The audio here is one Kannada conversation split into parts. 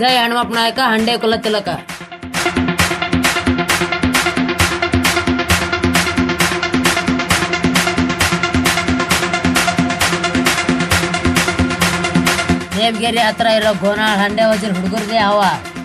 ಜೈ ಹನುಮಪ್ಪ ನಾಯಕ ಹಂಡೆ ಕುಲ ತಿಲಕ ದೇವಗಿರಿ ಹತ್ರ ಇರೋ ಗೋನಾಳ್ ಹಂಡೆ ವಜ್ರ ಹುಡುಗರ್ದೇ ಹವ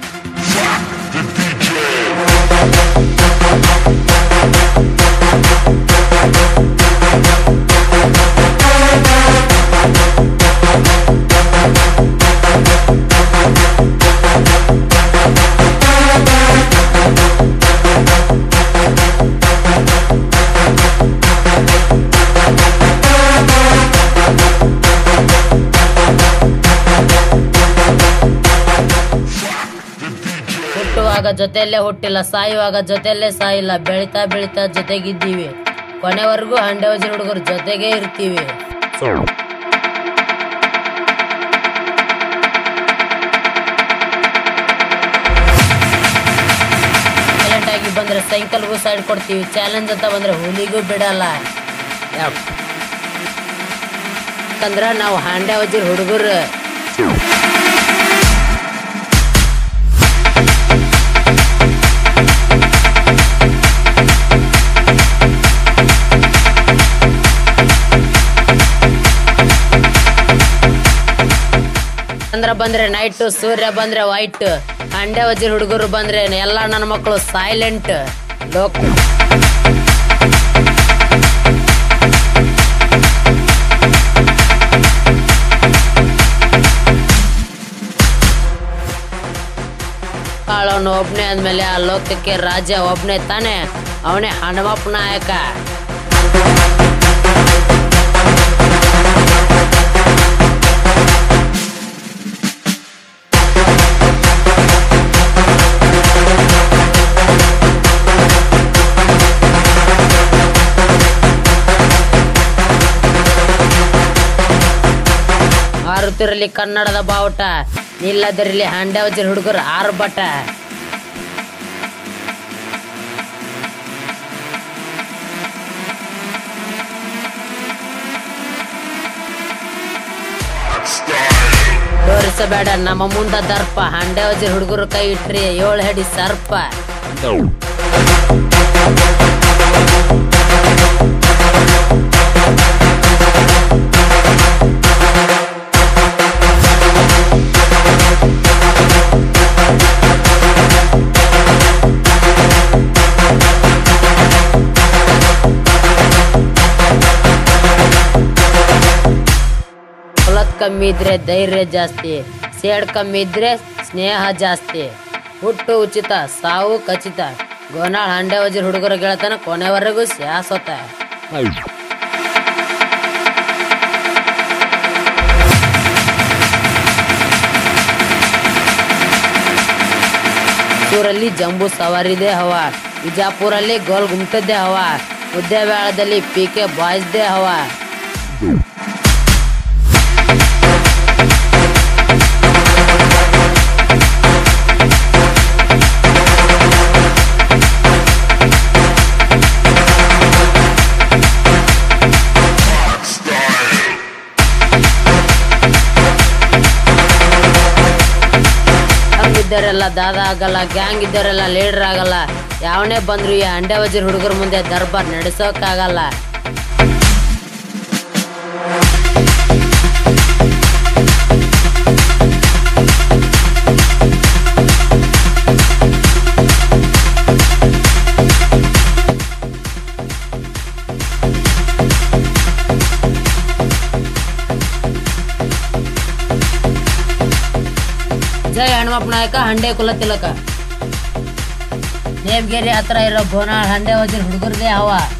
ಹುಟ್ಟುವಾಗ ಜೊತೆಯಲ್ಲೇ ಹುಟ್ಟಿಲ್ಲ ಸಾಯುವಾಗ ಜೊತೆಯಲ್ಲೇ ಸಾಯಿಲ್ಲ ಬೆಳಿತಾ ಬೆಳಿತಾ ಜೊತೆಗಿದ್ದೀವಿ ಕೊನೆವರೆಗೂ ಹಂಡೆ ವಜ್ರ ಹುಡುಗರು ಜೊತೆಗೆ ಇರ್ತೀವಿ ಸೈಲೆಂಟ್ ಆಗಿ ಬಂದ್ರೆ ಸೈಕಲ್ಗೂ ಸೈಡ್ ಕೊಡ್ತೀವಿ ಚಾಲೆಂಜ್ ಅಂತ ಬಂದ್ರೆ ಹುಲಿಗೂ ಬಿಡಲ್ಲ ಯಾಕಂದ್ರ ನಾವು ಹಾಂಡೆ ವಜ್ರ ಹುಡುಗರು ಚಂದ್ರ ಬಂದ್ರೆ ನೈಟ್ ಸೂರ್ಯ ಬಂದ್ರೆ ವೈಟ್ ಹಂಡೆ ವಜ್ರ ಹುಡುಗರು ಬಂದ್ರೆ ಎಲ್ಲ ನನ್ನ ಮಕ್ಕಳು ಸೈಲೆಂಟ್ ಲೋಕ್ ಕಾಳವನು ಒಬ್ನೇ ಆದ್ಮೇಲೆ ಆ ಲೋಕಕ್ಕೆ ರಾಜ ಒಬ್ನೇ ತಾನೆ ಅವನೇ ಹನುಮಪ್ಪ ನಾಯಕ ಹಾರುತ್ತಿರಲಿ ಕನ್ನಡದ ಬಾವುಟ ನಿಲ್ಲದಿರಲಿ ಹಂಡೆ ವಜ್ರ ಹುಡುಗರು ಆರ್ಭಟ ತೋರಿಸಬೇಡ ನಮ್ಮ ಮುಂದ ದರ್ಪ ಹಂಡೆ ವಜ್ರ ಹುಡುಗರು ಕೈ ಇಟ್ರಿ ಏಳು ಹೆಡಿ ಸರ್ಪ ಹೊಲದ್ ಕಮ್ಮಿ ಇದ್ರೆ ಧೈರ್ಯ ಜಾಸ್ತಿ ಸೇಡ್ ಕಮ್ಮಿ ಇದ್ರೆ ಸ್ನೇಹ ಜಾಸ್ತಿ ಹುಟ್ಟು ಉಚಿತ ಸಾವು ಖಚಿತ ಗೋನಾಳ್ ಹಂಡೆ ವಜ್ರ ಹುಡುಗರ ಗೆಳತನ ಕೊನೆವರೆಗೂ ಶಾಶ್ವತ ಊರಲ್ಲಿ ಜಂಬೂ ಸವಾರಿದೆ ಹವ ವಿಜಾಪುರಲ್ಲಿ ಗೋಲ್ ಗುಮ್ಟದ್ದೇ ಹವ ಮುದ್ದೇಬೇಳದಲ್ಲಿ ಪಿ ಕೆ ಬಾಯ್ಸ್ದೇ ಹವ ಇದ್ದವರೆಲ್ಲ ದಾದ ಆಗಲ್ಲ ಗ್ಯಾಂಗ್ ಇದ್ದವರೆಲ್ಲ ಲೀಡರ್ ಆಗಲ್ಲ ಯಾವನೇ ಬಂದ್ರು ಈ ಅಂಡೆ ವಜ್ರ ಹುಡುಗರ ಮುಂದೆ ದರ್ಬಾರ್ ನಡೆಸೋಕ್ಕಾಗಲ್ಲ ಜೈ ಹನುಮಪ್ಪ ನಾಯಕ ಹಂಡೆ ಕುಲ ತಿಲಕ ದೇವಗಿರಿ ಹತ್ರ ಇರೋ ಗೋನಾಳ್ ಹಂಡೆ ವಜ್ರ ಹುಡುಗರದೇ ಹವ